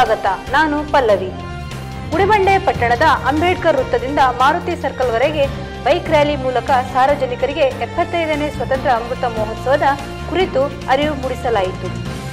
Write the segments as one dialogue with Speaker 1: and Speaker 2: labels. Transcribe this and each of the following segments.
Speaker 1: ಸ್ವಾಗತ ನಾನು ಪಲ್ಲವಿ ಗುಡಿಬಂಡೆ ಪಟ್ಟಣದ ಅಂಬೇಡ್ಕರ್ ವೃತ್ತದಿಂದ ಮಾರುತಿ ಸರ್ಕಲ್ ವರೆಗೆ ಬೈಕ್ ರ್ಯಾಲಿ ಮೂಲಕ ಸಾರ್ವಜನಿಕರಿಗೆ ಎಪ್ಪತ್ತೈದನೇ ಸ್ವತಂತ್ರ ಅಮೃತ ಮಹೋತ್ಸವದ ಕುರಿತು ಅರಿವು ಮೂಡಿಸಲಾಯಿತು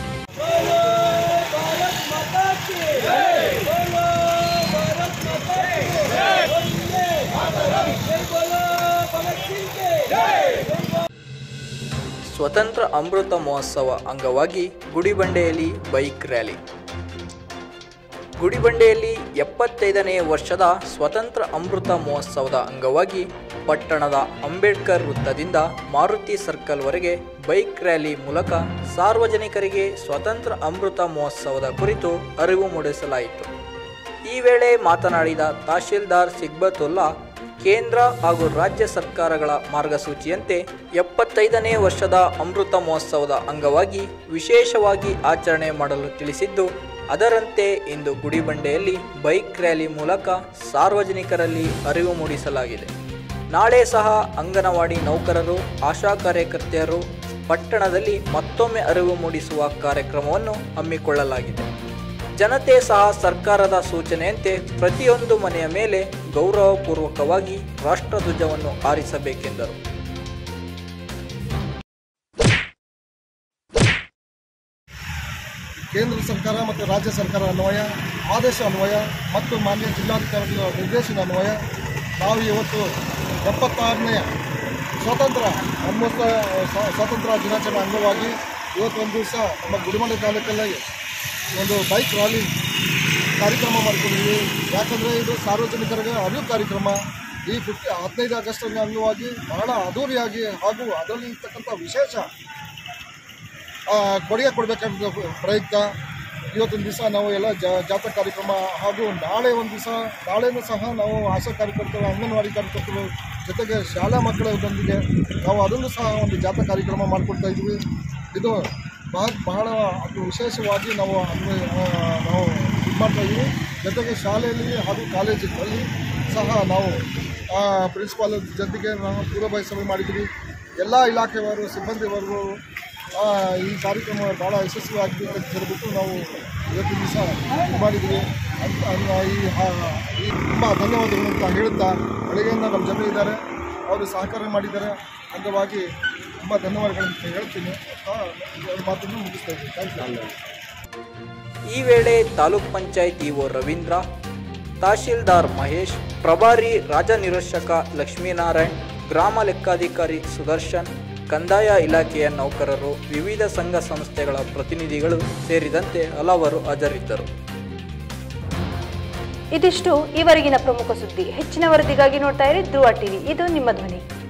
Speaker 2: ಸ್ವತಂತ್ರ ಅಮೃತ ಮಹೋತ್ಸವ ಅಂಗವಾಗಿ ಗುಡಿಬಂಡೆಯಲ್ಲಿ ಬೈಕ್ ರ್ಯಾಲಿ ಗುಡಿಬಂಡೆಯಲ್ಲಿ ಎಪ್ಪತ್ತೈದನೇ ವರ್ಷದ ಸ್ವತಂತ್ರ ಅಮೃತ ಮಹೋತ್ಸವದ ಅಂಗವಾಗಿ ಪಟ್ಟಣದ ಅಂಬೇಡ್ಕರ್ ವೃತ್ತದಿಂದ ಮಾರುತಿ ಸರ್ಕಲ್ವರೆಗೆ ಬೈಕ್ ರ್ಯಾಲಿ ಮೂಲಕ ಸಾರ್ವಜನಿಕರಿಗೆ ಸ್ವತಂತ್ರ ಅಮೃತ ಮಹೋತ್ಸವದ ಕುರಿತು ಅರಿವು ಮೂಡಿಸಲಾಯಿತು ಈ ವೇಳೆ ಮಾತನಾಡಿದ ತಹಶೀಲ್ದಾರ್ ಸಿಗ್ಬತುಲ್ಲಾ ಕೇಂದ್ರ ಹಾಗೂ ರಾಜ್ಯ ಸರ್ಕಾರಗಳ ಮಾರ್ಗಸೂಚಿಯಂತೆ ಎಪ್ಪತ್ತೈದನೇ ವರ್ಷದ ಅಮೃತ ಮಹೋತ್ಸವದ ಅಂಗವಾಗಿ ವಿಶೇಷವಾಗಿ ಆಚರಣೆ ಮಾಡಲು ತಿಳಿಸಿದ್ದು ಅದರಂತೆ ಇಂದು ಗುಡಿಬಂಡೆಯಲ್ಲಿ ಬೈಕ್ ರ್ಯಾಲಿ ಮೂಲಕ ಸಾರ್ವಜನಿಕರಲ್ಲಿ ಅರಿವು ಮೂಡಿಸಲಾಗಿದೆ ನಾಳೆ ಸಹ ಅಂಗನವಾಡಿ ನೌಕರರು ಆಶಾ ಕಾರ್ಯಕರ್ತೆಯರು ಪಟ್ಟಣದಲ್ಲಿ ಮತ್ತೊಮ್ಮೆ ಅರಿವು ಮೂಡಿಸುವ ಕಾರ್ಯಕ್ರಮವನ್ನು ಹಮ್ಮಿಕೊಳ್ಳಲಾಗಿದೆ ಜನತೆ ಸಹ ಸರ್ಕಾರದ ಸೂಚನೆಯಂತೆ ಪ್ರತಿಯೊಂದು ಮನೆಯ ಮೇಲೆ ಗೌರವಪೂರ್ವಕವಾಗಿ ರಾಷ್ಟ್ರಧ್ವಜವನ್ನು ಆರಿಸಬೇಕೆಂದರು
Speaker 3: ಕೇಂದ್ರ ಸರ್ಕಾರ ಮತ್ತು ರಾಜ್ಯ ಸರ್ಕಾರ ಅನ್ವಯ ಆದೇಶ ಅನ್ವಯ ಮತ್ತು ಮಾನ್ಯ ಜಿಲ್ಲಾಧಿಕಾರಿಗಳ ನಿರ್ದೇಶನ ಅನ್ವಯ ನಾವು ಇವತ್ತು ಎಪ್ಪತ್ತಾರನೆಯ ಸ್ವಾತಂತ್ರ್ಯ ಅಮೃತ ಸ್ವ- ಸ್ವಾತಂತ್ರ್ಯ ದಿನಾಚರಣೆ ಅಂಗವಾಗಿ ಇವತ್ತು ಒಂದು ದಿವಸ ನಮ್ಮ ಗುಡಿಮಂಡೆ ತಾಲೂಕಲ್ಲಿ ಒಂದು ಬೈಕ್ ರ್ಯಾಲಿ ಕಾರ್ಯಕ್ರಮ ಮಾಡ್ಕೊಂಡಿದ್ವಿ ಯಾಕಂದರೆ ಇದು ಸಾರ್ವಜನಿಕರಿಗೆ ಅರಿವು ಕಾರ್ಯಕ್ರಮ ಈ ಫಿಫ್ಟಿ ಹದಿನೈದು ಆಗಸ್ಟ್ ಅಂಗವಾಗಿ ಬಹಳ ಅದ್ದೂರಿಯಾಗಿ ಹಾಗೂ ಅದರಲ್ಲಿ ಇರ್ತಕ್ಕಂಥ ವಿಶೇಷ ಆ, ಕೊಡುಗೆ ಕೊಡಬೇಕಂತ ಪ್ರಯುಕ್ತ ಇವತ್ತೊಂದು ದಿವಸ ನಾವು ಎಲ್ಲ ಜಾಥಾ ಕಾರ್ಯಕ್ರಮ ಹಾಗೂ ನಾಳೆ ಒಂದು ದಿವಸ ನಾಳೆನೂ ಸಹ ನಾವು ಆಶಾ ಕಾರ್ಯಕರ್ತರು ಅಂಗನವಾಡಿ ಕಾರ್ಯಕರ್ತರು ಜೊತೆಗೆ ಶಾಲಾ ಮಕ್ಕಳೊಂದಿಗೆ ನಾವು ಅದನ್ನು ಸಹ ಒಂದು ಜಾಥಾ ಕಾರ್ಯಕ್ರಮ ಮಾಡಿಕೊಡ್ತಾ ಇದ್ವಿ ಇದು ಬಹಳ ಬಹಳ ಅದು ವಿಶೇಷವಾಗಿ ನಾವು ಅನ್ವಯ ಆ, ನಾವು ಇದು ಮಾಡ್ತಾ ಇದ್ವಿ ಜೊತೆಗೆ ಶಾಲೆಯಲ್ಲಿ ಹಾಗೂ ಕಾಲೇಜುಗಳಲ್ಲಿ ಸಹ ನಾವು ಪ್ರಿನ್ಸಿಪಾಲ್ ಜೊತೆಗೆ ನಾವು ಪೂರ್ವಭಾವಿ ಸಭೆ ಮಾಡಿದ್ವಿ ಎಲ್ಲ ಇಲಾಖೆಯವರು ಸಿಬ್ಬಂದಿವರೆಗೂ ಆ, ಈ ಕಾರ್ಯಕ್ರಮ ಭಾಳ ಯಶಸ್ವಿಯಾಗಿದೆ ಅಂತ ಹೇಳ್ಬಿಟ್ಟು ನಾವು ಇವತ್ತು ದಿವಸ ಇದು ಮಾಡಿದ್ವಿ ಅಂತ ಅನ್ನ ಈ ಆ- ಈ ತುಂಬ ಧನ್ಯವಾದಗಳು ಅಂತ ಹೇಳುತ್ತಾ ಬೆಳಗ್ಗೆಯಿಂದ ನಮ್ಮ ಜೊತೆ ಇದ್ದಾರೆ ಅವರು ಸಹಕಾರ ಮಾಡಿದ್ದಾರೆ ಅಂಗವಾಗಿ ತುಂಬ ಧನ್ಯವಾದಗಳಂತ ಹೇಳ್ತೀನಿ ಆ, ಎರಡು ಮಾತನ್ನು ಮುಗಿಸ್ತಾ ಇದ್ದೀನಿ ಥ್ಯಾಂಕ್ ಯು
Speaker 2: ಈ ವೇಳೆ ತಾಲೂಕ್ ಪಂಚಾಯತ್ ಇಒ ರವೀಂದ್ರ ತಹಶೀಲ್ದಾರ್ ಮಹೇಶ್ ಪ್ರಭಾರಿ ರಾಜನಿರೀಕ್ಷಕ ಲಕ್ಷ್ಮೀನಾರಾಯಣ್ ಗ್ರಾಮ ಲೆಕ್ಕಾಧಿಕಾರಿ ಸುದರ್ಶನ್ ಕಂದಾಯ ಇಲಾಖೆಯ ನೌಕರರು ವಿವಿಧ ಸಂಘ ಸಂಸ್ಥೆಗಳ ಪ್ರತಿನಿಧಿಗಳು ಸೇರಿದಂತೆ ಹಲವರು ಹಾಜರಿದ್ದರು
Speaker 1: ಇದಿಷ್ಟು ಈವರೆಗಿನ ಪ್ರಮುಖ ಸುದ್ದಿ ಹೆಚ್ಚಿನ ವರದಿಗಾಗಿ ನೋಡ್ತಾ ಇರಿ ಧ್ರುವ ಟಿವಿ ಇದು ನಿಮ್ಮ ಧ್ವನಿ